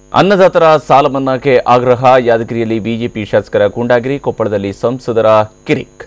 ಅನ್ನದಾತರ ಸಾಲ ಮನ್ನಾಕ್ಕೆ ಆಗ್ರಹ ಯಾದಗಿರಿಯಲ್ಲಿ ಬಿಜೆಪಿ ಶಾಸಕರ ಗೂಂಡಾಗಿರಿ ಕೊಪ್ಪಳದಲ್ಲಿ ಸಂಸದರ ಕಿರಿಕ್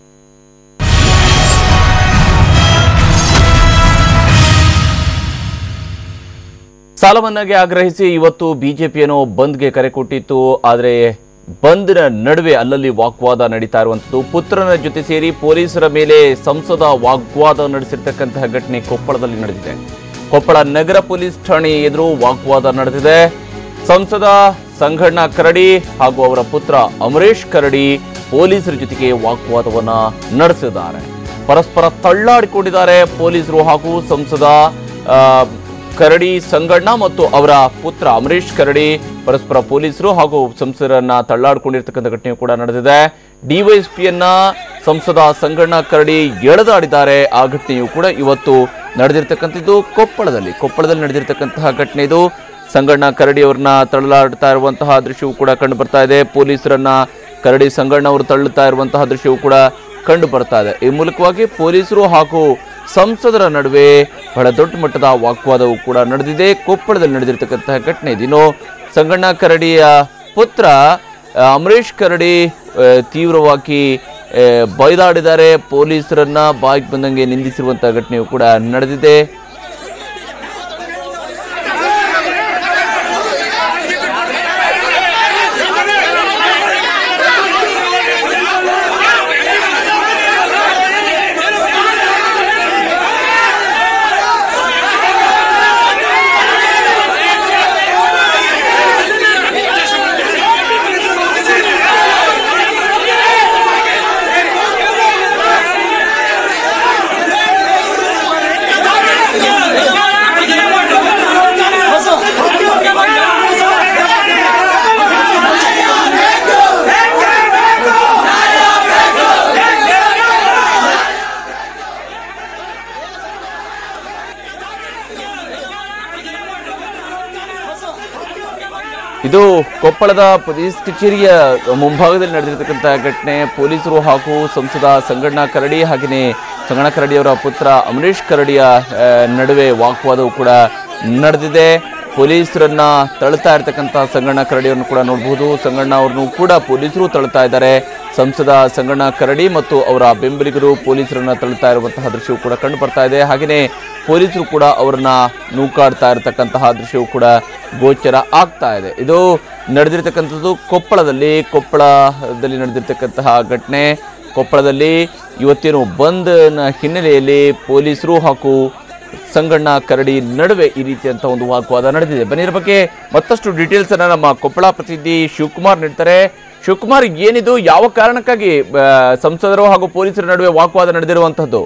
ಸಾಲ ಮನ್ನಾಗೆ ಆಗ್ರಹಿಸಿ ಇವತ್ತು ಬಿಜೆಪಿಯನ್ನು ಬಂದ್ಗೆ ಕರೆ ಕೊಟ್ಟಿತ್ತು ಆದರೆ ಬಂದ್ನ ನಡುವೆ ಅಲ್ಲಲ್ಲಿ ವಾಗ್ವಾದ ನಡೀತಾ ಇರುವಂಥದ್ದು ಪುತ್ರನ ಜೊತೆ ಸೇರಿ ಪೊಲೀಸರ ಮೇಲೆ ಸಂಸದ ವಾಗ್ವಾದ ನಡೆಸಿರ್ತಕ್ಕಂತಹ ಘಟನೆ ಕೊಪ್ಪಳದಲ್ಲಿ ನಡೆದಿದೆ ಕೊಪ್ಪಳ ನಗರ ಪೊಲೀಸ್ ಠಾಣೆ ಎದುರು ವಾಗ್ವಾದ ನಡೆದಿದೆ ಸಂಸದ ಸಂಗಣ್ಣ ಕರಡಿ ಹಾಗೂ ಅವರ ಪುತ್ರ ಅಮರೇಶ್ ಕರಡಿ ಪೊಲೀಸರ ಜೊತೆಗೆ ವಾಗ್ವಾದವನ್ನ ನಡೆಸಿದ್ದಾರೆ ಪರಸ್ಪರ ತಳ್ಳಾಡಿಕೊಂಡಿದ್ದಾರೆ ಪೊಲೀಸರು ಹಾಗೂ ಸಂಸದ ಆ, ಕರಡಿ ಸಂಗಣ್ಣ ಮತ್ತು ಅವರ ಪುತ್ರ ಅಮರೇಶ್ ಕರಡಿ ಪರಸ್ಪರ ಪೊಲೀಸರು ಹಾಗೂ ಸಂಸದರನ್ನ ತಳ್ಳಾಡ್ಕೊಂಡಿರ್ತಕ್ಕಂಥ ಘಟನೆ ಕೂಡ ನಡೆದಿದೆ ಡಿವೈಎಸ್ಪಿಯನ್ನ ಸಂಸದ ಸಂಗಣ್ಣ ಕರಡಿ ಎಳೆದಾಡಿದ್ದಾರೆ ಆ ಘಟನೆಯು ಕೂಡ ಇವತ್ತು ನಡೆದಿರ್ತಕ್ಕಂಥದ್ದು ಕೊಪ್ಪಳದಲ್ಲಿ ಕೊಪ್ಪಳದಲ್ಲಿ ನಡೆದಿರ್ತಕ್ಕಂತಹ ಘಟನೆ ಇದು ಸಂಗಣ್ಣ ಕರಡಿ ಅವ್ರನ್ನ ತಳ್ಳಾಡ್ತಾ ಇರುವಂತಹ ದೃಶ್ಯವು ಕೂಡ ಕಂಡು ಬರ್ತಾ ಇದೆ ಪೊಲೀಸರನ್ನ ಕರಡಿ ಸಂಗಣ್ಣ ಅವರು ತಳ್ಳುತ್ತಾ ಇರುವಂತಹ ದೃಶ್ಯವು ಕೂಡ ಕಂಡು ಬರ್ತಾ ಇದೆ ಈ ಮೂಲಕವಾಗಿ ಪೊಲೀಸರು ಹಾಗೂ ಸಂಸದರ ನಡುವೆ ಬಹಳ ದೊಡ್ಡ ಮಟ್ಟದ ವಾಗ್ವಾದವು ಕೂಡ ನಡೆದಿದೆ ಕೊಪ್ಪಳದಲ್ಲಿ ನಡೆದಿರ್ತಕ್ಕಂತಹ ಘಟನೆ ಇದಿನ್ನು ಸಂಗಣ್ಣ ಕರಡಿಯ ಪುತ್ರ ಆ, ಅಮರೇಶ್ ಕರಡಿ ಆ, ತೀವ್ರವಾಗಿ ಆ, ಬೈದಾಡಿದ್ದಾರೆ ಪೊಲೀಸರನ್ನ ಬಾಯಿಗೆ ಬಂದಂಗೆ ನಿಂದಿಸಿರುವಂತಹ ಘಟನೆಯು ಕೂಡ ನಡೆದಿದೆ ಇದು ಕೊಪ್ಪಳದ ಪೊಲೀಸ್ ಕಚೇರಿಯ ಮುಂಭಾಗದಲ್ಲಿ ನಡೆದಿರ್ತಕ್ಕಂಥ ಘಟನೆ ಪೊಲೀಸರು ಹಾಗೂ ಸಂಸದ ಸಂಗಣ್ಣ ಕರಡಿ ಹಾಗೆಯೇ ಸಂಗಣ್ಣ ಕರಡಿ ಅವರ ಪುತ್ರ ಅಮರೀಶ್ ಕರಡಿಯ ಆ, ನಡುವೆ ವಾಗ್ವಾದವು ಕೂಡ ನಡೆದಿದೆ ಪೊಲೀಸರನ್ನ ತಳ್ತಾ ಇರ್ತಕ್ಕಂಥ ಸಂಗಣ್ಣ ಕರಡಿಯನ್ನು ಕೂಡ ನೋಡಬಹುದು ಸಂಗಣ್ಣ ಅವ್ರನ್ನು ಕೂಡ ಪೊಲೀಸರು ತಳ್ತಾ ಇದ್ದಾರೆ ಸಂಸದ ಸಂಗಣ್ಣ ಕರಡಿ ಮತ್ತು ಅವರ ಬೆಂಬಲಿಗರು ಪೊಲೀಸರನ್ನ ತಳ್ತಾ ಇರುವಂತಹ ದೃಶ್ಯವು ಕೂಡ ಕಂಡು ಬರ್ತಾ ಇದೆ ಹಾಗೆಯೇ ಪೊಲೀಸರು ಕೂಡ ಅವರನ್ನ ನೂಕಾಡ್ತಾ ಇರತಕ್ಕಂತಹ ದೃಶ್ಯವು ಕೂಡ ಗೋಚರ ಆಗ್ತಾ ಇದೆ ಇದು ನಡೆದಿರ್ತಕ್ಕಂಥದ್ದು ಕೊಪ್ಪಳದಲ್ಲಿ ಕೊಪ್ಪಳದಲ್ಲಿ ನಡೆದಿರ್ತಕ್ಕಂತಹ ಘಟನೆ ಕೊಪ್ಪಳದಲ್ಲಿ ಇವತ್ತೇನು ಬಂದ್ನ ಹಿನ್ನೆಲೆಯಲ್ಲಿ ಪೊಲೀಸರು ಹಾಗೂ ಸಂಗಣ್ಣ ಕರಡಿ ನಡುವೆ ಈ ರೀತಿಯಂತ ಒಂದು ವಾಗ್ವಾದ ನಡೆದಿದೆ ಬನ್ನಿ ಇದ್ರ ಬಗ್ಗೆ ಮತ್ತಷ್ಟು ಡೀಟೇಲ್ಸ್ ಅನ್ನ ನಮ್ಮ ಕೊಪ್ಪಳ ಪ್ರತಿನಿಧಿ ಶಿವಕುಮಾರ್ ನೀಡ್ತಾರೆ ಶಿವಕುಮಾರ್ ಏನಿದು ಯಾವ ಕಾರಣಕ್ಕಾಗಿ ಆ, ಸಂಸದರು ಹಾಗೂ ಪೊಲೀಸರ ನಡುವೆ ವಾಗ್ವಾದ ನಡೆದಿರುವಂತದ್ದು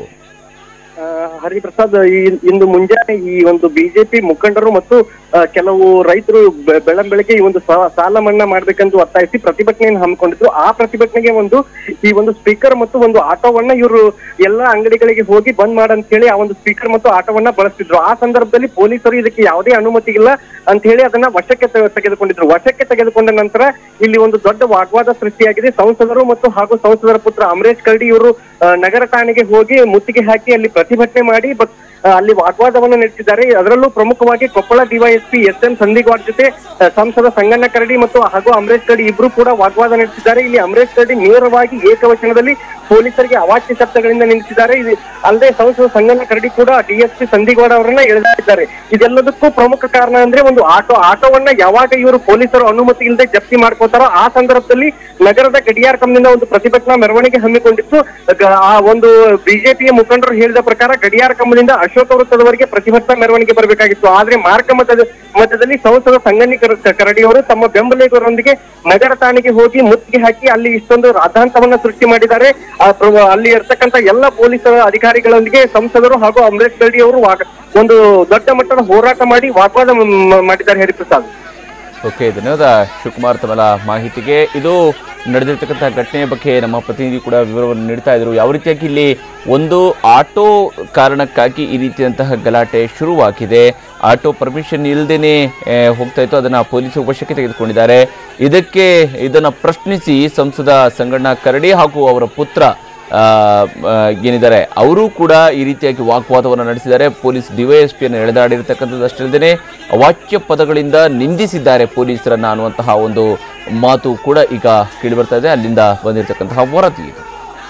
ಆ, ಹರಿಪ್ರಸಾದ್ ಈ ಇಂದು ಮುಂಜಾನೆ ಈ ಒಂದು ಬಿಜೆಪಿ ಮುಖಂಡರು ಮತ್ತು ಆ, ಕೆಲವು ರೈತರು ಬೆ- ಬೆಳಂಬೆಳಗ್ಗೆ ಈ ಒಂದು ಸಾ- ಸಾಲ ಮನ್ನಾ ಮಾಡ್ಬೇಕಂತ ಒತ್ತಾಯಿಸಿ ಪ್ರತಿಭಟನೆಯನ್ನು ಹಮ್ಮಿಕೊಂಡಿದ್ರು ಆ ಪ್ರತಿಭಟನೆಗೆ ಒಂದು ಈ ಒಂದು ಸ್ಪೀಕರ್ ಮತ್ತು ಒಂದು ಆಟೋವನ್ನ ಇವರು ಎಲ್ಲಾ ಅಂಗಡಿಗಳಿಗೆ ಹೋಗಿ ಬಂದ್ ಮಾಡಂತ ಹೇಳಿ ಆ ಒಂದು ಸ್ಪೀಕರ್ ಮತ್ತು ಆಟೋವನ್ನ ಬಳಸ್ತಿದ್ರು ಆ ಸಂದರ್ಭದಲ್ಲಿ ಪೊಲೀಸರು ಇದಕ್ಕೆ ಯಾವುದೇ ಅನುಮತಿ ಇಲ್ಲ ಅಂತ ಹೇಳಿ ಅದನ್ನ ವಶಕ್ಕೆ ತೆ- ತೆಗೆದುಕೊಂಡಿದ್ರು ವಶಕ್ಕೆ ತೆಗೆದುಕೊಂಡ ನಂತರ ಇಲ್ಲಿ ಒಂದು ದೊಡ್ಡ ವಾಗ್ವಾದ ಸೃಷ್ಟಿಯಾಗಿದೆ ಸಂಸದರು ಮತ್ತು ಹಾಗೂ ಸಂಸದರ ಪುತ್ರ ಅಮರೇಶ್ ಕರಡಿ ಇವರು ಆ, ನಗರ ಠಾಣೆಗೆ ಹೋಗಿ ಮುತ್ತಿಗೆ ಹಾಕಿ ಅಲ್ಲಿ ಪ್ರತಿಭಟನೆ ಮಾಡಿ ಬಟ್ ಆ, ಅಲ್ಲಿ ವಾಗ್ವಾದವನ್ನು ನಡೆಸಿದ್ದಾರೆ ಅದರಲ್ಲೂ ಪ್ರಮುಖವಾಗಿ Koppal DYSP S M Sandigwad ಜೊತೆ ಆ, ಸಂಸದ ಸಂಗಣ್ಣ ಕರಡಿ ಮತ್ತು ಹಾಗೂ ಅಮರೇಶ್ ಕರಡಿ ಇಬ್ರು ಕೂಡ ವಾಗ್ವಾದ ನಡೆಸಿದ್ದಾರೆ ಇಲ್ಲಿ ಅಮರೇಶ್ ಕರಡಿ ನೇರವಾಗಿ ಏಕವಚನದಲ್ಲಿ ಪೊಲೀಸರಿಗೆ ಅವಾಚ್ಯ ಶಬ್ದಗಳಿಂದ ನಿಲ್ಲಿಸಿದ್ದಾರೆ ಇದು ಅಲ್ಲದೆ ಸಂಸದ ಸಂಗಣ್ಣ ಕರಡಿ ಕೂಡ ಡಿಎಸ್ಪಿ ಸಂದಿಗೌಡ ಅವರನ್ನ ಎಳೆದಿದ್ದಾರೆ ಇದೆಲ್ಲದಕ್ಕೂ ಪ್ರಮುಖ ಕಾರಣ ಅಂದ್ರೆ ಒಂದು ಆಟೋ ಆಟೋವನ್ನ ಯಾವಾಗ ಇವರು ಪೊಲೀಸರು ಅನುಮತಿ ಇಲ್ಲದೆ ಜಪ್ತಿ ಮಾಡ್ಕೋತಾರೋ ಆ ಸಂದರ್ಭದಲ್ಲಿ ನಗರದ ಗಡಿಯಾರ ಕಂಬದಿಂದ ಒಂದು ಪ್ರತಿಭಟನಾ ಮೆರವಣಿಗೆ ಹಮ್ಮಿಕೊಂಡಿತ್ತು ಗ- ಆ ಒಂದು ಬಿಜೆಪಿಯ ಮುಖಂಡರು ಹೇಳಿದ ಪ್ರಕಾರ ಗಡಿಯಾರ ಕಂಬದಿಂದ ಅಶೋಕ ವೃತ್ತದವರೆಗೆ ಪ್ರತಿಭಟನಾ ಮೆರವಣಿಗೆ ಬರಬೇಕಾಗಿತ್ತು ಆದ್ರೆ ಮಾರ್ಗ ಮಧ್ಯದ ಮಧ್ಯದಲ್ಲಿ ಸಂಸದ ಸಂಗಣ್ಣಿ ಕರ- ಕರಡಿ ಅವರು ತಮ್ಮ ಬೆಂಬಲಿಗರೊಂದಿಗೆ ನಗರ ಠಾಣೆಗೆ ಹೋಗಿ ಮುತ್ತಿಗೆ ಹಾಕಿ ಅಲ್ಲಿ ಇಷ್ಟೊಂದು ರಾಧಾಂತವನ್ನ ಸೃಷ್ಟಿ ಮಾಡಿದ್ದಾರೆ ಆ ಪ್ರ- ಅಲ್ಲಿ ಇರ್ತಕ್ಕಂಥ ಎಲ್ಲ ಪೊಲೀಸ್ ಅಧಿಕಾರಿಗಳೊಂದಿಗೆ ಸಂಸದರು ಹಾಗೂ ಅಮರೇಶ್ ಕರಡಿ ಅವರು ವಾಗ- ಒಂದು ದೊಡ್ಡ ಮಟ್ಟದ ಹೋರಾಟ ಮಾಡಿ ವಾಗ್ವಾದ ಮ- ಮ- ಮಾಡಿದ್ದಾರೆ ಹರಿಪ್ರಸಾದ್ ಓಕೆ ಧನ್ಯವಾದ ಶಿವಕುಮಾರ್ ತಮ್ಮ ಮಾಹಿತಿಗೆ ಇದು ನಡೆದಿರ್ತಕ್ಕಂಥ ಘಟನೆಯ ಬಗ್ಗೆ ನಮ್ಮ ಪ್ರತಿನಿಧಿ ಕೂಡ ವಿವರವನ್ನು ನೀಡ್ತಾ ಇದ್ರು ಯಾವ ರೀತಿಯಾಗಿ ಇಲ್ಲಿ ಒಂದು ಆಟೋ ಕಾರಣಕ್ಕಾಗಿ ಈ ರೀತಿಯಂತಹ ಗಲಾಟೆ ಶುರುವಾಗಿದೆ ಆಟೋ ಪರ್ಮಿಷನ್ ಇಲ್ಲದೇನೆ ಹೋಗ್ತಾ ಇತ್ತು ಅದನ್ನು ಪೊಲೀಸರು ವಶಕ್ಕೆ ತೆಗೆದುಕೊಂಡಿದ್ದಾರೆ ಇದಕ್ಕೆ ಇದನ್ನು ಪ್ರಶ್ನಿಸಿ ಸಂಸದ ಸಂಗಣ್ಣ ಕರಡಿ ಹಾಗೂ ಅವರ ಪುತ್ರ ಆ, ಆ, ಏನಿದ್ದಾರೆ ಅವರು ಕೂಡ ಈ ರೀತಿಯಾಗಿ ವಾಗ್ವಾದವನ್ನು ನಡೆಸಿದ್ದಾರೆ ಪೊಲೀಸ್ ಡಿವೈಎಸ್ಪಿಯನ್ನು ಎಳೆದಾಡಿರ್ತಕ್ಕಂಥದ್ದು ಅಷ್ಟಲ್ಲದೆ ಅವಾಚ್ಯ ಪದಗಳಿಂದ ನಿಂದಿಸಿದ್ದಾರೆ ಪೊಲೀಸರನ್ನ ಅನ್ನುವಂತಹ ಒಂದು ಮಾತು ಕೂಡ ಈಗ ಕೇಳಿಬರ್ತಾ ಇದೆ ಅಲ್ಲಿಂದ ಬಂದಿರತಕ್ಕಂತಹ ವರದಿ ಇದು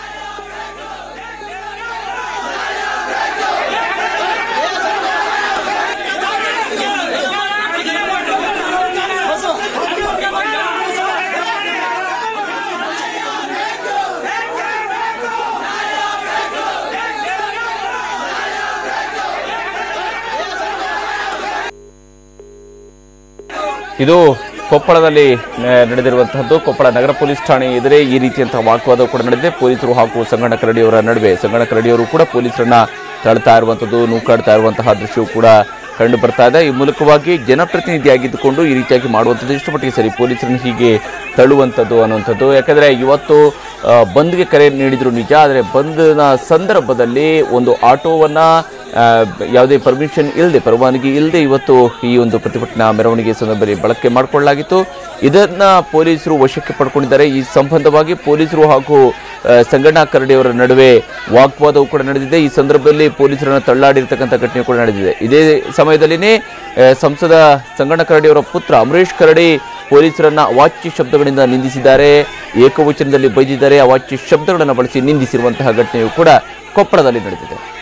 ಇದು ಕೊಪ್ಪಳದಲ್ಲಿ ಆ, ನಡೆದಿರುವಂತಹದ್ದು ಕೊಪ್ಪಳ ನಗರ ಪೊಲೀಸ್ ಠಾಣೆ ಎದುರೇ ಈ ರೀತಿಯಂತಹ ವಾಗ್ವಾದ ಕೂಡ ನಡೆದಿದೆ ಪೊಲೀಸರು ಹಾಗೂ ಸಂಗಣ್ಣ ಕರಡಿಯವರ ನಡುವೆ ಸಂಗಣ್ಣ ಕರಡಿಯವರು ಕೂಡ ಪೊಲೀಸರನ್ನ ತಳ್ತಾ ಇರುವಂಥದ್ದು ನೂಕಾಡ್ತಾ ಇರುವಂತಹ ದೃಶ್ಯವು ಕೂಡ ಕಂಡು ಬರ್ತಾ ಇದೆ ಈ ಮೂಲಕವಾಗಿ ಜನಪ್ರತಿನಿಧಿಯಾಗಿದ್ದುಕೊಂಡು ಈ ರೀತಿಯಾಗಿ ಮಾಡುವಂಥದ್ದು ಎಷ್ಟು ಮಟ್ಟಿಗೆ ಸರಿ ಪೊಲೀಸರನ್ನು ಹೀಗೆ ತಳ್ಳುವಂಥದ್ದು ಅನ್ನುವಂಥದ್ದು ಯಾಕಂದರೆ ಇವತ್ತು ಆ, ಬಂದ್ಗೆ ಕರೆ ನೀಡಿದ್ರು ನಿಜ ಆದರೆ ಬಂದ್ನ ಸಂದರ್ಭದಲ್ಲಿ ಒಂದು ಆಟೋವನ್ನು ಯಾವುದೇ ಪರ್ಮಿಷನ್ ಇಲ್ಲದೆ ಪರವಾನಗಿ ಇಲ್ಲದೆ ಇವತ್ತು ಈ ಒಂದು ಪ್ರತಿಭಟನಾ ಮೆರವಣಿಗೆ ಸಂದರ್ಭದಲ್ಲಿ ಬಳಕೆ ಮಾಡಿಕೊಳ್ಳಲಾಗಿತ್ತು ಇದನ್ನ ಪೊಲೀಸರು ವಶಕ್ಕೆ ಪಡ್ಕೊಂಡಿದ್ದಾರೆ ಈ ಸಂಬಂಧವಾಗಿ ಪೊಲೀಸರು ಹಾಗೂ ಆ, ಸಂಗಣ್ಣ ಕರಡಿಯವರ ನಡುವೆ ವಾಗ್ವಾದವು ಕೂಡ ನಡೆದಿದೆ ಈ ಸಂದರ್ಭದಲ್ಲಿ ಪೊಲೀಸರನ್ನು ತಳ್ಳಾಡಿರ್ತಕ್ಕಂಥ ಘಟನೆ ಕೂಡ ನಡೆದಿದೆ ಇದೇ ಸಮಯದಲ್ಲಿನೇ ಆ, ಸಂಸದ ಸಂಗಣ್ಣ ಕರಡಿಯವರ ಪುತ್ರ ಅಮರೇಶ್ ಕರಡಿ ಪೊಲೀಸರನ್ನ ಅವಾಚ್ಯ ಶಬ್ದಗಳಿಂದ ನಿಂದಿಸಿದ್ದಾರೆ ಏಕವಚನದಲ್ಲಿ ಬೈದಿದ್ದಾರೆ ಅವಾಚ್ಯ ಶಬ್ದಗಳನ್ನು ಬಳಸಿ ನಿಂದಿಸಿರುವಂತಹ ಘಟನೆಯು ಕೂಡ ಕೊಪ್ಪಳದಲ್ಲಿ ನಡೆದಿದೆ